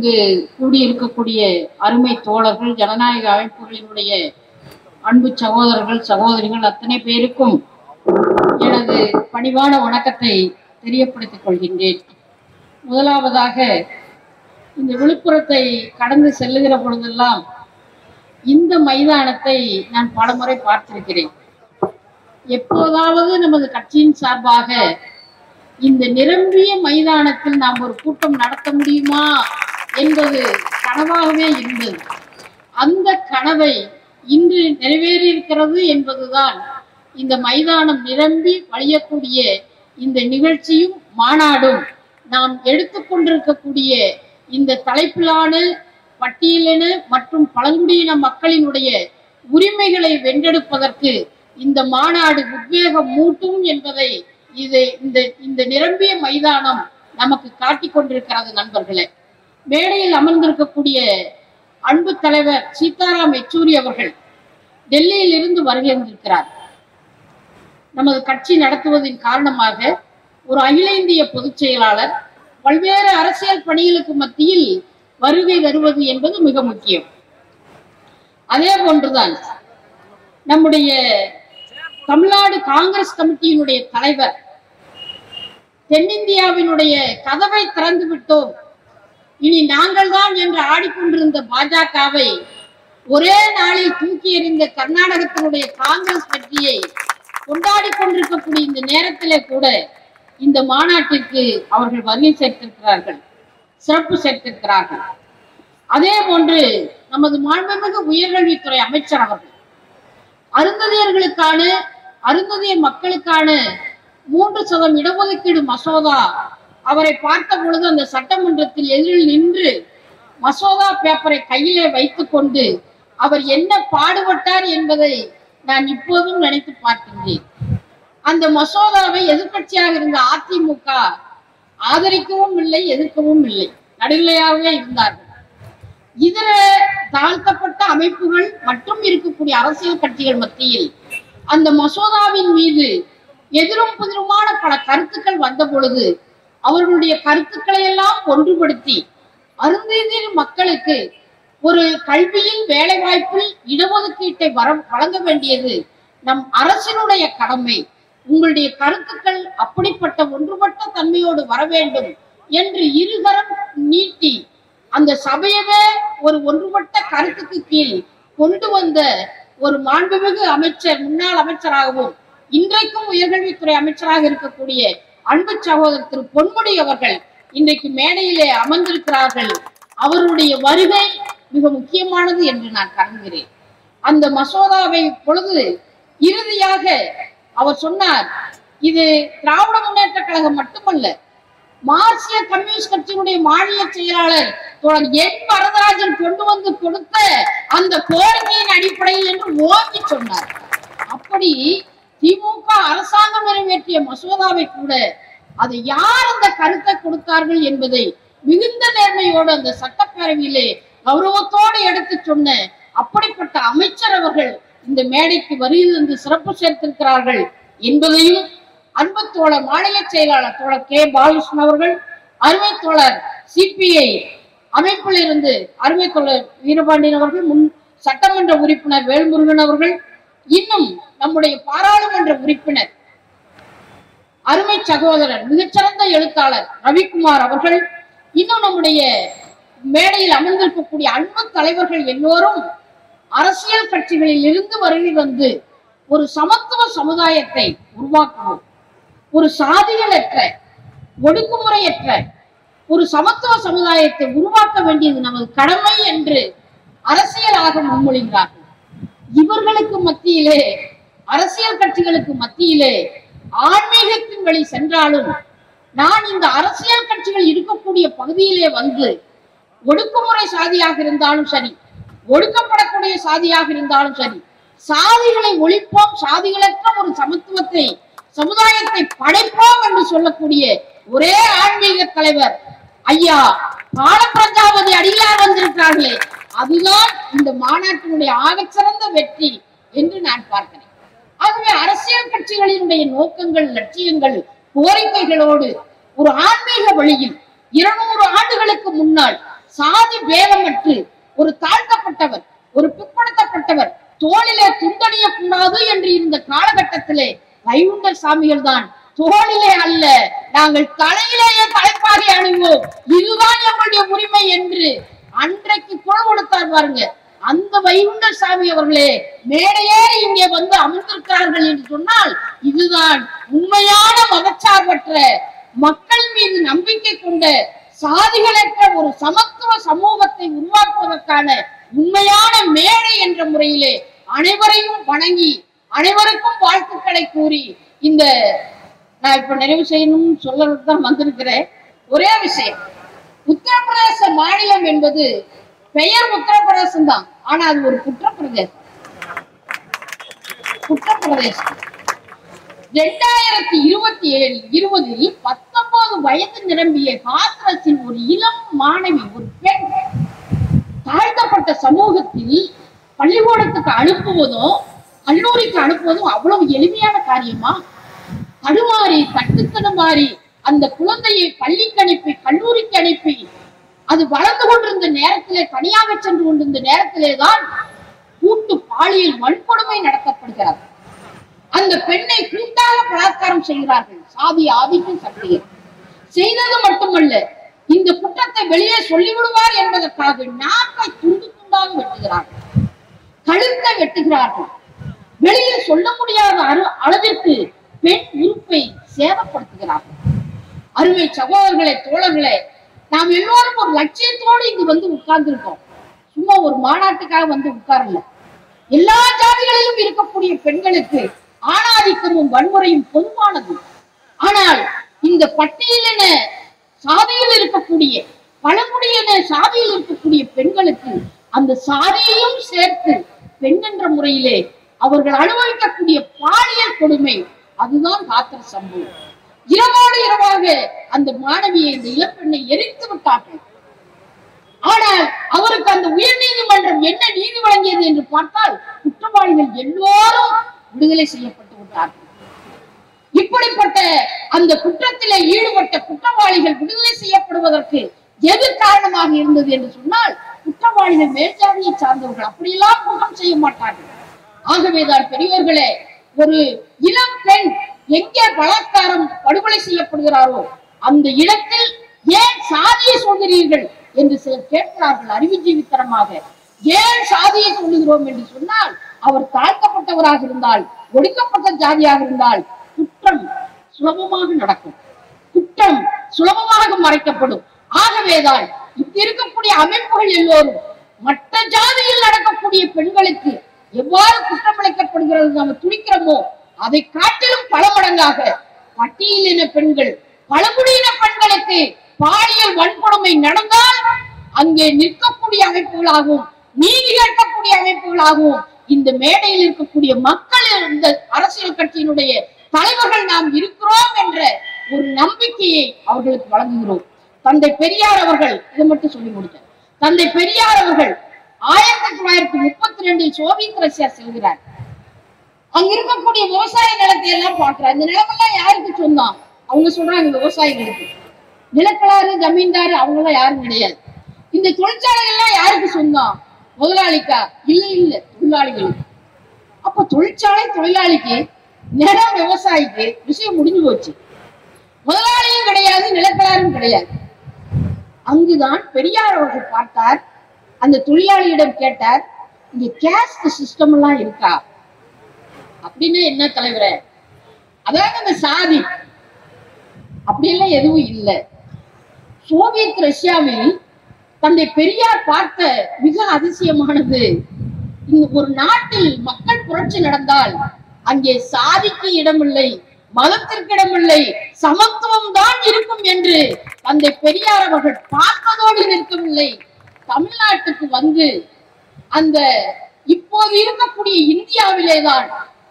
இங்கு கூடியிருக்கக்கூடிய அருமை தோழர்கள் ஜனநாயக அமைப்புகளினுடைய அன்பு சகோதரர்கள் சகோதரிகள் அத்தனை பேருக்கும் எனது பணிவான வணக்கத்தை தெரியப்படுத்திக் கொள்கின்றேன் முதலாவதாக இந்த விழுப்புரத்தை கடந்து செல்லுகிற பொழுதெல்லாம் இந்த மைதானத்தை நான் பலமுறை பார்த்திருக்கிறேன் எப்போதாவது நமது கட்சியின் சார்பாக இந்த நிரம்பிய மைதானத்தில் நாம் ஒரு கூட்டம் நடத்த முடியுமா என்பது கனவாகவே இருந்தது அந்த கனவை இன்று நிறைவேறியிருக்கிறது என்பதுதான் இந்த மைதானம் நிரம்பி வழியக்கூடிய இந்த நிகழ்ச்சியும் மாநாடும் நாம் எடுத்துக்கொண்டிருக்கக்கூடிய இந்த தலைப்பிலான பட்டியலின மற்றும் பழங்குடியின மக்களினுடைய உரிமைகளை வென்றெடுப்பதற்கு இந்த மாநாடு உத்வேகம் மூட்டும் என்பதை இது இந்த இந்த நிரம்பிய மைதானம் நமக்கு காட்டிக் கொண்டிருக்கிறது நண்பர்களே மேடையில் அமர்ந்திருக்கக்கூடிய அன்பு தலைவர் சீதாராம் யெச்சூரி அவர்கள் டெல்லியில் இருந்து வருகின்றிருக்கிறார் நமது கட்சி நடத்துவதன் காரணமாக ஒரு அகில இந்திய பொதுச் செயலாளர் பல்வேறு அரசியல் பணிகளுக்கு மத்தியில் வருகை வருவது என்பது மிக முக்கியம் அதே போன்றுதான் நம்முடைய தமிழ்நாடு காங்கிரஸ் கமிட்டியினுடைய தலைவர் தென்னிந்தியாவினுடைய கதவை திறந்து விட்டோம் இனி நாங்கள் தான் என்று ஆடிக்கொண்டிருந்த பாஜகவை ஒரே நாளில் தூக்கி எறிந்த கர்நாடகத்தினுடைய காங்கிரஸ் வெற்றியை கொண்டாடி கொண்டிருக்கக்கூடிய இந்த நேரத்திலே கூட இந்த மாநாட்டிற்கு அவர்கள் வருகை சேர்த்திருக்கிறார்கள் சிறப்பு சேர்த்திருக்கிறார்கள் அதே போன்று நமது மாண்புமிகு உயர்கல்வித்துறை அமைச்சர் அவர்கள் அருந்ததியர்களுக்கான அருந்ததியர் மக்களுக்கான மூன்று சதம் இடஒதுக்கீடு மசோதா அவரை பார்த்த பொழுது அந்த சட்டமன்றத்தில் எதிரில் நின்று மசோதா பேப்பரை கையிலே வைத்துக் கொண்டு அவர் என்ன பாடுபட்டார் என்பதை நான் இப்போதும் நினைத்து பார்க்கின்றேன் அந்த மசோதாவை எதிர்க்கட்சியாக இருந்த அதிமுக ஆதரிக்கவும் இல்லை எதிர்க்கவும் இல்லை நடுநிலையாகவே இருந்தார்கள் இதர தாழ்த்தப்பட்ட அமைப்புகள் மற்றும் இருக்கக்கூடிய அரசியல் கட்சிகள் மத்தியில் அந்த மசோதாவின் மீது எதிரும் புதிருமான பல கருத்துக்கள் வந்த பொழுது அவர்களுடைய கருத்துக்களை எல்லாம் ஒன்றுபடுத்தி அருந்ததியர் மக்களுக்கு ஒரு கல்வியில் வேலை வாய்ப்பில் இடஒதுக்கீட்டை வர வழங்க வேண்டியது நம் அரசினுடைய கடமை உங்களுடைய கருத்துக்கள் அப்படிப்பட்ட ஒன்றுபட்ட தன்மையோடு வர வேண்டும் என்று இருகரம் நீட்டி அந்த சபையவே ஒரு ஒன்றுபட்ட கருத்துக்கு கீழ் கொண்டு வந்த ஒரு மாண்புமிகு அமைச்சர் முன்னாள் அமைச்சராகவும் இன்றைக்கும் உயர்கல்வித்துறை அமைச்சராக இருக்கக்கூடிய அன்பு சகோதரர் திரு பொன்முடி அவர்கள் இன்றைக்கு மேடையிலே அமர்ந்திருக்கிறார்கள் அவருடைய வருகை மிக முக்கியமானது என்று நான் கருதுகிறேன் அந்த மசோதாவை பொழுது இறுதியாக அவர் சொன்னார் இது திராவிட முன்னேற்ற கழகம் மட்டுமல்ல மார்க்சிய கம்யூனிஸ்ட் கட்சியினுடைய மாநில செயலாளர் தோழர் என் வரதராஜன் கொண்டு வந்து கொடுத்த அந்த கோரிக்கையின் அடிப்படையில் என்று ஓங்கி சொன்னார் அப்படி திமுக அரசாங்கம் நிறைவேற்றிய மசோதாவை கூட அதை யார் அந்த கருத்தை கொடுத்தார்கள் என்பதை மிகுந்த நேர்மையோடு அந்த சட்டப்பேரவையிலே கௌரவத்தோடு எடுத்து சொன்ன அப்படிப்பட்ட அமைச்சர் அவர்கள் இந்த மேடைக்கு வருகை வந்து சிறப்பு சேர்த்திருக்கிறார்கள் என்பதையும் அன்பு தோழர் மாநில செயலாளர் தோழர் கே பாலகிருஷ்ணன் அவர்கள் அருமை தோழர் சிபிஐ அமைப்பில் இருந்து அருமை தோழர் வீரபாண்டியன் அவர்கள் முன் சட்டமன்ற உறுப்பினர் வேல்முருகன் அவர்கள் இன்னும் நம்முடைய பாராளுமன்ற உறுப்பினர் அருமை சகோதரர் மிகச்சிறந்த எழுத்தாளர் ரவிக்குமார் அவர்கள் இன்னும் நம்முடைய மேடையில் அமர்ந்திருக்கக்கூடிய அன்பு தலைவர்கள் எல்லோரும் அரசியல் கட்சிகளில் இருந்து வருகை வந்து ஒரு சமத்துவ சமுதாயத்தை உருவாக்குவோம் ஒரு சாதிகளற்ற ஒடுக்குமுறையற்ற ஒரு சமத்துவ சமுதாயத்தை உருவாக்க வேண்டியது நமது கடமை என்று அரசியலாக முன்மொழிகிறார்கள் இவர்களுக்கு மத்தியிலே அரசியல் கட்சிகளுக்கு மத்தியிலே ஆன்மீகத்தின் வழி சென்றாலும் நான் இந்த அரசியல் கட்சிகள் இருக்கக்கூடிய பகுதியிலே வந்து ஒடுக்குமுறை சாதியாக இருந்தாலும் சரி ஒடுக்கப்படக்கூடிய சாதியாக இருந்தாலும் சரி சாதிகளை ஒழிப்போம் சாதிகளற்ற ஒரு சமத்துவத்தை சமுதாயத்தை படைப்போம் என்று சொல்லக்கூடிய ஒரே ஆன்மீக தலைவர் ஐயா பாலப்பிரஜாபதி அடிகளார் வந்திருக்கிறார்களே அதுதான் இந்த மாநாட்டினுடைய ஆகச்சிறந்த வெற்றி என்று நான் பார்க்கிறேன் ஆகவே அரசியல் கட்சிகளினுடைய நோக்கங்கள் லட்சியங்கள் கோரிக்கைகளோடு ஒரு ஆன்மீக வழியில் இருநூறு ஆண்டுகளுக்கு முன்னால் சாதி பேதமற்று ஒரு தாழ்த்தப்பட்டவர் ஒரு பிற்படுத்தப்பட்டவர் தோளிலே துண்டணிய கூடாது என்று இருந்த காலகட்டத்திலே வைகுண்டர் சாமிகள் தான் தோளிலே அல்ல நாங்கள் தலையிலேயே தலைப்பாகை அணிவோம் இதுதான் எங்களுடைய உரிமை என்று அன்றைக்கு குரல் கொடுத்தார் பாருங்க அந்த வைகுண்டர் சாமி அவர்களே மேடையே இங்கே வந்து அமர்ந்திருக்கிறார்கள் என்று சொன்னால் இதுதான் உண்மையான மதச்சார்பற்ற மக்கள் மீது நம்பிக்கை கொண்ட சாதிகளற்ற ஒரு சமத்துவ சமூகத்தை உருவாக்குவதற்கான உண்மையான மேடை என்ற முறையிலே அனைவரையும் வணங்கி அனைவருக்கும் வாழ்த்துக்களை கூறி இந்த நான் இப்ப நிறைவு செய்யணும்னு சொல்லறதுக்கு தான் வந்திருக்கிறேன் ஒரே விஷயம் உத்தரப்பிரதேச மாநிலம் என்பது பெயர் உத்தரப்பிரதேசம் தான் ஆனா அது ஒரு குற்றப்பிரதேசம் குற்றப்பிரதேசம் இரண்டாயிரத்தி இருபத்தி ஏழு இருபதில் பத்தொன்பது வயது நிரம்பிய ஹாத்ரஸின் ஒரு இளம் மாணவி ஒரு பெண் தாழ்த்தப்பட்ட சமூகத்தில் பள்ளிக்கூடத்துக்கு அனுப்புவதும் கல்லூரிக்கு அனுப்புவதும் அவ்வளவு எளிமையான காரியமா தடுமாறி தட்டு தடுமாறி அந்த குழந்தையை பள்ளிக்கு அனுப்பி கல்லூரிக்கு அனுப்பி அது வளர்ந்து கொண்டிருந்த நேரத்திலே தனியாக சென்று கொண்டிருந்த நேரத்திலே தான் கூட்டு பாலியல் வன்கொடுமை நடத்தப்படுகிறது அந்த பெண்ணை கூட்டாக பலாத்காரம் செய்கிறார்கள் சாதி ஆதிக்கும் சக்திகள் செய்தது மட்டுமல்ல இந்த குற்றத்தை வெளியே சொல்லிவிடுவார் என்பதற்காக நாக்கை துண்டு துண்டாக வெட்டுகிறார்கள் கழுத்தை வெட்டுகிறார்கள் வெளியே சொல்ல முடியாத அரு- அளவிற்கு பெண் உறுப்பை சேதப்படுத்துகிறார்கள் அருமை சகோதரர்களே தோழர்களே நாம் எல்லோரும் ஒரு லட்சியத்தோடு இங்கு வந்து உட்கார்ந்திருக்கோம் சும்மா ஒரு மாநாட்டுக்காக வந்து உட்காரல எல்லா ஜாதிகளிலும் இருக்கக்கூடிய பெண்களுக்கு ஆணாதிக்கமும் வன்முறையும் பொதுவானது ஆனால் இந்த பட்டியலின சாதியில் இருக்கக்கூடிய பழங்குடியின சாதியில் இருக்கக்கூடிய பெண்களுக்கு அந்த சாதியையும் சேர்த்து பெண் என்ற முறையிலே அவர்கள் அனுபவிக்கக்கூடிய பாலியல் கொடுமை அதுதான் காத்திர சம்பவம் இரவோடு இரவாக அந்த மாணவியை இந்த இளம்பெண்ணை எரித்து விட்டார்கள் ஆனால் அவருக்கு அந்த உயர் நீதிமன்றம் என்ன நீதி வழங்கியது என்று பார்த்தால் குற்றவாளிகள் எல்லோரும் விடுதலை செய்யப்பட்டு விட்டார்கள் இப்படிப்பட்ட அந்த குற்றத்திலே ஈடுபட்ட குற்றவாளிகள் விடுதலை செய்யப்படுவதற்கு எது காரணமாக இருந்தது என்று சொன்னால் குற்றவாளிகள் மேல்ஜாதியை சார்ந்தவர்கள் அப்படியெல்லாம் குற்றம் செய்ய மாட்டார்கள் ஆகவேதான் பெரியோர்களே ஒரு இளம் பெண் எங்கே பலாத்காரம் படுகொலை செய்யப்படுகிறாரோ அந்த இடத்தில் ஏன் சாதியை சொல்கிறீர்கள் என்று சிலர் கேட்கிறார்கள் அறிவுஜீவித்தனமாக ஏன் சாதியை சொல்லுகிறோம் என்று சொன்னால் அவர் தாழ்த்தப்பட்டவராக இருந்தால் ஒடுக்கப்பட்ட ஜாதியாக இருந்தால் குற்றம் சுலபமாக நடக்கும் குற்றம் சுலபமாக மறைக்கப்படும் ஆகவேதான் இங்க இருக்கக்கூடிய அமைப்புகள் எல்லோரும் மற்ற ஜாதியில் நடக்கக்கூடிய பெண்களுக்கு எவ்வாறு குற்றம் இழைக்கப்படுகிறது நாம துடிக்கிறோமோ அதை காட்டிலும் பல மடங்காக பட்டியலின பெண்கள் பழங்குடியின பெண்களுக்கு பாலியல் வன்கொடுமை நடந்தால் அங்கே நிற்கக்கூடிய அமைப்புகளாகவும் நீதி கேட்கக்கூடிய அமைப்புகளாகவும் இந்த மேடையில் இருக்கக்கூடிய மக்கள் இந்த அரசியல் கட்சியினுடைய தலைவர்கள் நாம் இருக்கிறோம் என்ற ஒரு நம்பிக்கையை அவர்களுக்கு வழங்குகிறோம் தந்தை பெரியார் அவர்கள் இதை மட்டும் சொல்லி முடித்தேன் தந்தை பெரியார் அவர்கள் ஆயிரத்தி தொள்ளாயிரத்தி முப்பத்தி ரெண்டில் சோவியத் ரஷ்யா செல்கிறார் அங்க இருக்கக்கூடிய விவசாய நிலத்தை எல்லாம் பார்க்கிறார் இந்த நிலமெல்லாம் யாருக்கு சொந்தம் அவங்க சொல்றாங்க விவசாயிகளுக்கு நிலக்கலாறு ஜமீன்தாரு அவங்க எல்லாம் யாரும் கிடையாது இந்த தொழிற்சாலை எல்லாம் யாருக்கு சொந்தம் முதலாளிக்கா இல்ல இல்ல தொழிலாளிகளுக்கு அப்ப தொழிற்சாலை தொழிலாளிக்கு நிலம் விவசாயிக்கு விஷயம் முடிஞ்சு போச்சு முதலாளியும் கிடையாது நிலக்கலாரும் கிடையாது அங்குதான் பெரியார் அவர்கள் பார்த்தார் அந்த தொழிலாளியிடம் கேட்டார் இங்க கேஸ்ட் சிஸ்டம் எல்லாம் இருக்கா அப்படின்னு என்ன தலைவரே அதாவது அந்த சாதி அப்படியெல்லாம் எதுவும் இல்லை சோவியத் ரஷ்யாவில் தந்தை பெரியார் பார்த்த மிக அதிசயமானது இந்த ஒரு நாட்டில் மக்கள் புரட்சி நடந்தால் அங்கே சாதிக்கு இடமில்லை மதத்திற்கு இடமில்லை சமத்துவம் தான் இருக்கும் என்று தந்தை பெரியார் அவர்கள் பார்த்ததோடு நிற்கவில்லை தமிழ்நாட்டுக்கு வந்து அந்த இப்போது இருக்கக்கூடிய இந்தியாவிலேதான்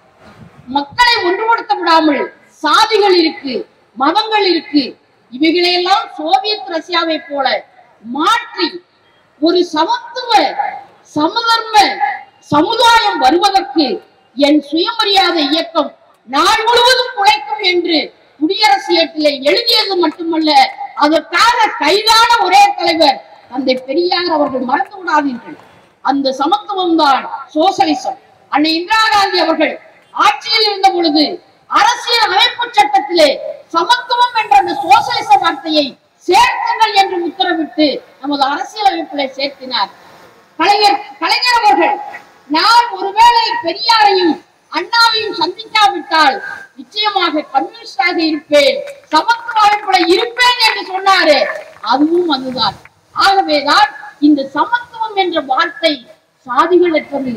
மக்களை ஒன்றுபடுத்த விடாமல் சாதிகள் இருக்கு மதங்கள் இருக்கு இவைகளையெல்லாம் சோவியத் ரஷ்யாவை போல மாற்றி ஒரு சமத்துவ சமதர்ம சமுதாயம் வருவதற்கு என் சுயமரியாதை இயக்கம் நாள் முழுவதும் உழைக்கும் என்று குடியரசு ஏட்டிலே எழுதியது மட்டுமல்ல அதற்காக கைதான ஒரே தலைவர் தந்தை பெரியார் அவர்கள் மறந்து விடாதீர்கள் அந்த சமத்துவம் தான் சோசலிசம் அன்னை இந்திரா காந்தி அவர்கள் ஆட்சியில் இருந்த பொழுது அரசியல் அமைப்பு சட்டத்திலே சமத்துவம் என்ற அந்த சோசலிச வார்த்தையை சேர்த்துங்கள் என்று உத்தரவிட்டு நமது அரசியல் அமைப்பிலே சேர்த்தினார் கலைஞர் கலைஞர் அவர்கள் நான் ஒருவேளை பெரியாரையும் அண்ணாவையும் சந்திக்காவிட்டால் நிச்சயமாக கம்யூனிஸ்டாக இருப்பேன் சமத்துவ அமைப்புல இருப்பேன் என்று சொன்னாரு அதுவும் அதுதான் ஆகவேதான் இந்த சமத்துவம் என்ற வார்த்தை சாதிகளற்றது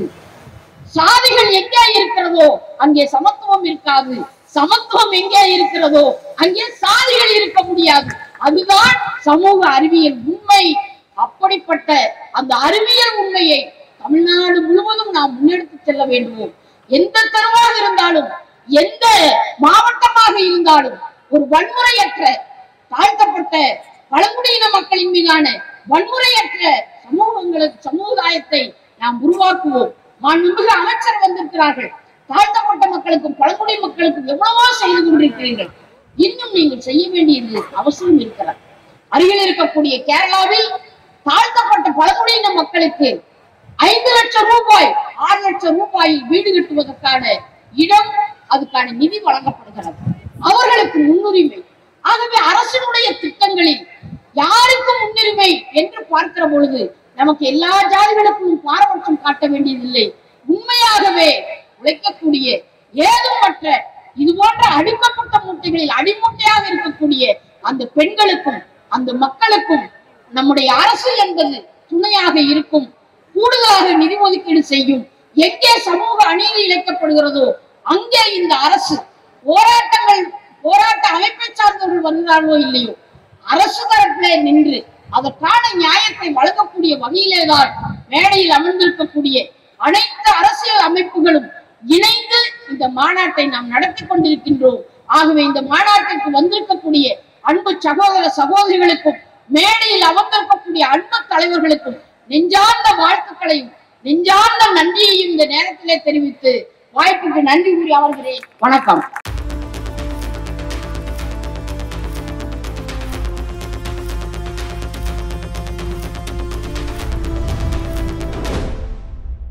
சாதிகள் எங்கே இருக்கிறதோ அங்கே சமத்துவம் இருக்காது சமத்துவம் எங்கே இருக்கிறதோ அங்கே சாதிகள் இருக்க முடியாது அதுதான் சமூக அறிவியல் உண்மை அப்படிப்பட்ட அந்த அறிவியல் உண்மையை தமிழ்நாடு முழுவதும் நாம் முன்னெடுத்து செல்ல வேண்டுமோ எந்த தெருவாக இருந்தாலும் எந்த மாவட்டமாக இருந்தாலும் ஒரு வன்முறையற்ற தாழ்த்தப்பட்ட பழங்குடியின மக்களின் மீதான வன்முறையற்ற சமூகங்களுக்கு சமுதாயத்தை நாம் உருவாக்குவோம் மாண்புமிகு அமைச்சர் வந்திருக்கிறார்கள் தாழ்த்தப்பட்ட மக்களுக்கும் பழங்குடி மக்களுக்கும் எவ்வளவோ செய்து கொண்டிருக்கிறீர்கள் இன்னும் நீங்கள் செய்ய வேண்டியது அவசியம் இருக்கிறது அருகில் இருக்கக்கூடிய கேரளாவில் தாழ்த்தப்பட்ட பழங்குடியின மக்களுக்கு ஐந்து லட்சம் ரூபாய் ஆறு லட்சம் ரூபாயில் வீடு கட்டுவதற்கான இடம் அதுக்கான நிதி வழங்கப்படுகிறது அவர்களுக்கு முன்னுரிமை ஆகவே அரசினுடைய திட்டங்களில் யாருக்கு முன்னுரிமை என்று பார்க்கிற பொழுது நமக்கு எல்லா ஜாதிகளுக்கும் பாரபட்சம் காட்ட வேண்டியதில்லை உண்மையாகவே உழைக்கக்கூடிய ஏதுமற்ற இது போன்ற அடுக்கப்பட்ட மூட்டைகளில் அடிமூட்டையாக இருக்கக்கூடிய அந்த பெண்களுக்கும் அந்த மக்களுக்கும் நம்முடைய அரசு என்பது துணையாக இருக்கும் கூடுதலாக நிதி ஒதுக்கீடு செய்யும் எங்கே சமூக அநீதி இழைக்கப்படுகிறதோ அங்கே இந்த அரசு போராட்டங்கள் போராட்ட அமைப்பை சார்ந்தவர்கள் வருகிறார்களோ இல்லையோ அரசு தரப்பிலே நின்று அதற்கான நியாயத்தை வழங்கக்கூடிய வகையிலேதான் மேடையில் அமர்ந்திருக்கக்கூடிய அனைத்து அரசியல் அமைப்புகளும் இணைந்து இந்த மாநாட்டை நாம் நடத்தி கொண்டிருக்கின்றோம் ஆகவே இந்த மாநாட்டிற்கு வந்திருக்கக்கூடிய அன்பு சகோதர சகோதரிகளுக்கும் மேடையில் அமர்ந்திருக்கக்கூடிய அன்பு தலைவர்களுக்கும் நெஞ்சார்ந்த வாழ்த்துக்களையும் நெஞ்சார்ந்த நன்றியையும் இந்த நேரத்திலே தெரிவித்து வாய்ப்புக்கு நன்றி கூறி அமர்கிறேன் வணக்கம்